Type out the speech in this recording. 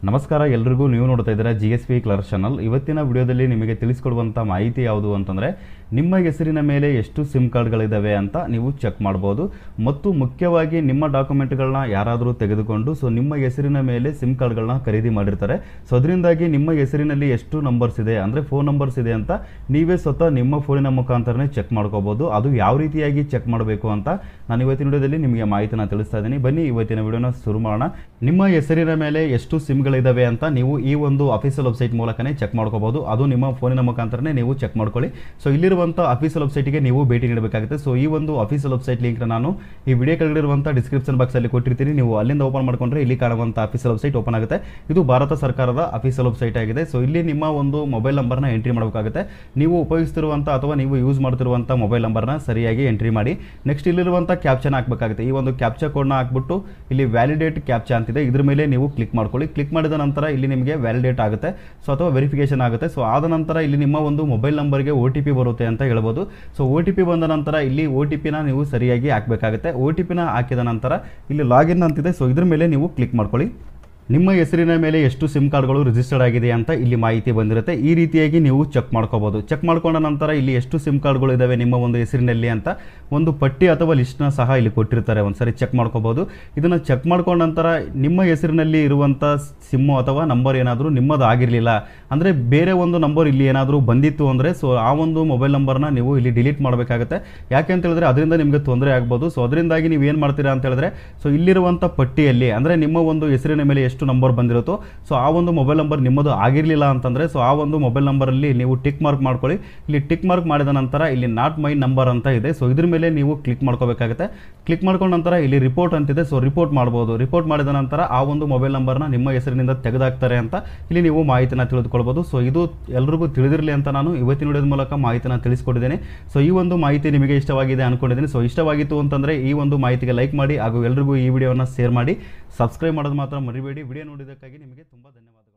ನಮಸ್ಕಾರ ಎಲ್ರಿಗೂ ನೀವು ನೋಡ್ತಾ ಇದ್ದೀರಾ ಜಿ ಎಸ್ ಪಿ ಕ್ಲರ್ ಚಾನಲ್ ಇವತ್ತಿನ ವಿಡಿಯೋದಲ್ಲಿ ನಿಮಗೆ ತಿಳಿಸ್ಕೊಡುವಂಥ ಮಾಹಿತಿ ಯಾವುದು ಅಂತಂದರೆ ನಿಮ್ಮ ಹೆಸರಿನ ಮೇಲೆ ಎಷ್ಟು ಸಿಮ್ ಕಾರ್ಡ್ಗಳಿದ್ದಾವೆ ಅಂತ ನೀವು ಚೆಕ್ ಮಾಡ್ಬೋದು ಮತ್ತು ಮುಖ್ಯವಾಗಿ ನಿಮ್ಮ ಡಾಕ್ಯುಮೆಂಟ್ಗಳನ್ನ ಯಾರಾದರೂ ತೆಗೆದುಕೊಂಡು ಸೊ ನಿಮ್ಮ ಹೆಸರಿನ ಮೇಲೆ ಸಿಮ್ ಕಾರ್ಡ್ಗಳನ್ನ ಖರೀದಿ ಮಾಡಿರ್ತಾರೆ ಸೊ ಅದರಿಂದಾಗಿ ನಿಮ್ಮ ಹೆಸರಿನಲ್ಲಿ ಎಷ್ಟು ನಂಬರ್ಸ್ ಇದೆ ಅಂದರೆ ಫೋನ್ ನಂಬರ್ಸ್ ಇದೆ ಅಂತ ನೀವೇ ಸ್ವತಃ ನಿಮ್ಮ ಫೋನಿನ ಮುಖಾಂತರನೇ ಚೆಕ್ ಮಾಡ್ಕೋಬೋದು ಅದು ಯಾವ ರೀತಿಯಾಗಿ ಚೆಕ್ ಮಾಡಬೇಕು ಅಂತ ನಾನು ಇವತ್ತಿನ ವಿಡಿಯೋದಲ್ಲಿ ನಿಮಗೆ ಮಾಹಿತಿನ ತಿಳಿಸ್ತಾ ಇದ್ದೀನಿ ಬನ್ನಿ ಇವತ್ತಿನ ವಿಡಿಯೋನ ಶುರು ಮಾಡೋಣ ನಿಮ್ಮ ಹೆಸರಿನ ಮೇಲೆ ಎಷ್ಟು ಸಿಮ್ಗಳಿದ್ದಾವೆ ಅಂತ ನೀವು ಈ ಒಂದು ಅಫಿಷಿಯಲ್ ವೆಬ್ಸೈಟ್ ಮೂಲಕನೇ ಚೆಕ್ ಮಾಡ್ಕೋಬಹುದು ಅದು ನಿಮ್ಮ ಫೋನಿನ ಮುಖಾಂತರನೇ ನೀವು ಚೆಕ್ ಮಾಡ್ಕೊಳ್ಳಿ ಸೊ ಇಲ್ಲಿರುವಂಥ ಅಫಿಷಿಯಲ್ ವೆಬ್ಸೈಟ್ಗೆ ನೀವು ಭೇಟಿ ನೀಡಬೇಕಾಗುತ್ತೆ ಸೊ ಈ ಒಂದು ಅಫಿಷಿಯಲ್ ವೆಬ್ಸೈಟ್ ಲಿಂಕ್ ನಾನು ಈ ವಿಡಿಯೋ ಕೆಳಗಿರುವಂಥ ಡಿಸ್ಕ್ರಿಪ್ಷನ್ ಬಾಕ್ಸಲ್ಲಿ ಕೊಟ್ಟಿರ್ತೀನಿ ನೀವು ಅಲ್ಲಿಂದ ಓಪನ್ ಮಾಡ್ಕೊಂಡ್ರೆ ಇಲ್ಲಿ ಕಾಣುವಂಥ ಅಫಿಷಿಯಲ್ ವೆಬ್ಸೈಟ್ ಓಪನ್ ಆಗುತ್ತೆ ಇದು ಭಾರತ ಸರ್ಕಾರದ ಅಫಿಷಿಯಲ್ ವೆಬ್ಸೈಟ್ ಆಗಿದೆ ಸೊ ಇಲ್ಲಿ ನಿಮ್ಮ ಒಂದು ಮೊಬೈಲ್ ನಂಬರ್ನ ಎಂಟ್ರಿ ಮಾಡಬೇಕಾಗುತ್ತೆ ನೀವು ಉಪಯೋಗಿಸ್ತಿರುವಂಥ ಅಥವಾ ನೀವು ಯೂಸ್ ಮಾಡ್ತಿರುವಂಥ ಮೊಬೈಲ್ ನಂಬರ್ನ ಸರಿಯಾಗಿ ಎಂಟ್ರಿ ಮಾಡಿ ನೆಕ್ಸ್ಟ್ ಇಲ್ಲಿರುವಂಥ ಕ್ಯಾಪ್ಚನ್ ಹಾಕಬೇಕಾಗುತ್ತೆ ಈ ಒಂದು ಕ್ಯಾಪ್ಚಾ ಕೋಡ್ನ ಹಾಕ್ಬಿಟ್ಟು ಇಲ್ಲಿ ವ್ಯಾಲಿಡೇಟ್ ಕ್ಯಾಪ್ಚಾ ಅಂತಿದೆ ಇದ್ರ ಮೇಲೆ ನೀವು ಕ್ಲಿಕ್ ಮಾಡ್ಕೊಳ್ಳಿ ಕ್ಲಿಕ್ ಮಾಡಿದ ನಂತರ ಇಲ್ಲಿ ನಿಮಗೆ ವ್ಯಾಲಿಡೇಟ್ ಆಗುತ್ತೆ ಸೊ ಅಥವಾ ವೆರಿಫಿಕೇಶನ್ ಆಗುತ್ತೆ ಸೊ ಆದ ನಂತರ ಇಲ್ಲಿ ನಿಮ್ಮ ಒಂದು ಮೊಬೈಲ್ ನಂಬರ್ಗೆ ಒ ಟಿ ಪಿ ಬರುತ್ತೆ ಅಂತ ಹೇಳ್ಬೋದು ಸೊ ಒ ಟಿ ಪಿ ಬಂದ ನಂತರ ಇಲ್ಲಿ ಒ ಟಿ ಪಿನ ನೀವು ಸರಿಯಾಗಿ ಹಾಕಬೇಕಾಗುತ್ತೆ ಒ ಟಿ ಪಿನ ಹಾಕಿದ ನಂತರ ಇಲ್ಲಿ ಲಾಗಿನ್ ಅಂತಿದೆ ಸೊ ಇದ್ರ ಮೇಲೆ ನೀವು ಕ್ಲಿಕ್ ಮಾಡ್ಕೊಳ್ಳಿ ನಿಮ್ಮ ಹೆಸರಿನ ಮೇಲೆ ಎಷ್ಟು ಸಿಮ್ ಕಾರ್ಡ್ಗಳು ರಿಜಿಸ್ಟರ್ಡ್ ಆಗಿದೆ ಅಂತ ಇಲ್ಲಿ ಮಾಹಿತಿ ಬಂದಿರುತ್ತೆ ಈ ರೀತಿಯಾಗಿ ನೀವು ಚೆಕ್ ಮಾಡ್ಕೋಬೋದು ಚೆಕ್ ಮಾಡ್ಕೊಂಡ ನಂತರ ಇಲ್ಲಿ ಎಷ್ಟು ಸಿಮ್ ಕಾರ್ಡ್ಗಳು ಇದ್ದಾವೆ ನಿಮ್ಮ ಒಂದು ಹೆಸರಿನಲ್ಲಿ ಅಂತ ಒಂದು ಪಟ್ಟಿ ಅಥವಾ ಲಿಸ್ಟ್ನ ಸಹ ಇಲ್ಲಿ ಕೊಟ್ಟಿರ್ತಾರೆ ಒಂದ್ಸರಿ ಚೆಕ್ ಮಾಡ್ಕೋಬೋದು ಇದನ್ನು ಚೆಕ್ ಮಾಡ್ಕೊಂಡ ನಂತರ ನಿಮ್ಮ ಹೆಸರಿನಲ್ಲಿ ಇರುವಂಥ ಸಿಮ್ಮು ಅಥವಾ ನಂಬರ್ ಏನಾದರೂ ನಿಮ್ಮದು ಆಗಿರಲಿಲ್ಲ ಅಂದರೆ ಬೇರೆ ಒಂದು ನಂಬರ್ ಇಲ್ಲಿ ಏನಾದರೂ ಬಂದಿತ್ತು ಅಂದರೆ ಸೊ ಆ ಒಂದು ಮೊಬೈಲ್ ನಂಬರ್ನ ನೀವು ಇಲ್ಲಿ ಡಿಲೀಟ್ ಮಾಡಬೇಕಾಗುತ್ತೆ ಯಾಕೆ ಅಂತ ಹೇಳಿದ್ರೆ ಅದರಿಂದ ನಿಮಗೆ ತೊಂದರೆ ಆಗ್ಬೋದು ಸೊ ಅದರಿಂದಾಗಿ ನೀವು ಏನು ಮಾಡ್ತೀರಾ ಅಂತ ಹೇಳಿದ್ರೆ ಸೊ ಇಲ್ಲಿರುವಂಥ ಪಟ್ಟಿಯಲ್ಲಿ ಅಂದರೆ ನಿಮ್ಮ ಒಂದು ಹೆಸರಿನ ಮೇಲೆ ಎಷ್ಟು ನಂಬರ್ ಬಂದಿರುತ್ತೋ ಸೊ ಆ ಒಂದು ಮೊಬೈಲ್ ನಂಬರ್ ನಿಮ್ಮದು ಆಗಿರಲಿಲ್ಲ ಅಂತಂದರೆ ಸೊ ಆ ಒಂದು ಮೊಬೈಲ್ ನಂಬರಲ್ಲಿ ನೀವು ಟಿಕ್ ಮಾರ್ಕ್ ಮಾಡ್ಕೊಳ್ಳಿ ಇಲ್ಲಿ ಟಿಕ್ ಮಾರ್ಕ್ ಮಾಡಿದ ನಂತರ ಇಲ್ಲಿ ನಾಟ್ ಮೈ ನಂಬರ್ ಅಂತ ಇದೆ ಸೊ ಇದ್ರ ಮೇಲೆ ನೀವು ಕ್ಲಿಕ್ ಮಾಡ್ಕೋಬೇಕಾಗುತ್ತೆ ಕ್ಲಿಕ್ ಮಾಡ್ಕೊಂಡ ನಂತರ ಇಲ್ಲಿ ರಿಪೋರ್ಟ್ ಅಂತಿದೆ ಸೊ ರಿಪೋರ್ಟ್ ಮಾಡ್ಬೋದು ರಿಪೋರ್ಟ್ ಮಾಡಿದ ನಂತರ ಆ ಒಂದು ಮೊಬೈಲ್ ನಂಬರ್ನ ನಿಮ್ಮ ಹೆಸರಿನಿಂದ ತೆಗೆದಾಕ್ತಾರೆ ಅಂತ ಇಲ್ಲಿ ನೀವು ಮಾಹಿತಿನ ತಿಳಿದುಕೊಳ್ಬೋದು ಸೊ ಇದು ಎಲ್ರಿಗೂ ತಿಳಿದಿರಲಿ ಅಂತ ನಾನು ಇವತ್ತಿನ ವಿಡಿಯೋದ ಮೂಲಕ ಮಾಹಿತಿನ ತಿಳಿಸ್ಕೊಟ್ಟಿದ್ದೇನೆ ಸೊ ಈ ಒಂದು ಮಾಹಿತಿ ನಿಮಗೆ ಇಷ್ಟವಾಗಿದೆ ಅನ್ಕೊಂಡಿದ್ದೀನಿ ಸೊ ಇಷ್ಟವಾಗಿತ್ತು ಅಂತಂದರೆ ಈ ಒಂದು ಮಾಹಿತಿಗೆ ಲೈಕ್ ಮಾಡಿ ಹಾಗೂ ಎಲ್ರಿಗೂ ಈ ವಿಡಿಯೋನ ಶೇರ್ ಮಾಡಿ ಸಬ್ಸ್ಕ್ರೈಬ್ ಮಾಡೋದು ಮಾತ್ರ ಮರಿಬೇಡಿ ವಿಡಿಯೋ ನೋಡಿದ್ದಕ್ಕಾಗಿ ನಿಮಗೆ ತುಂಬ ಧನ್ಯವಾದಗಳು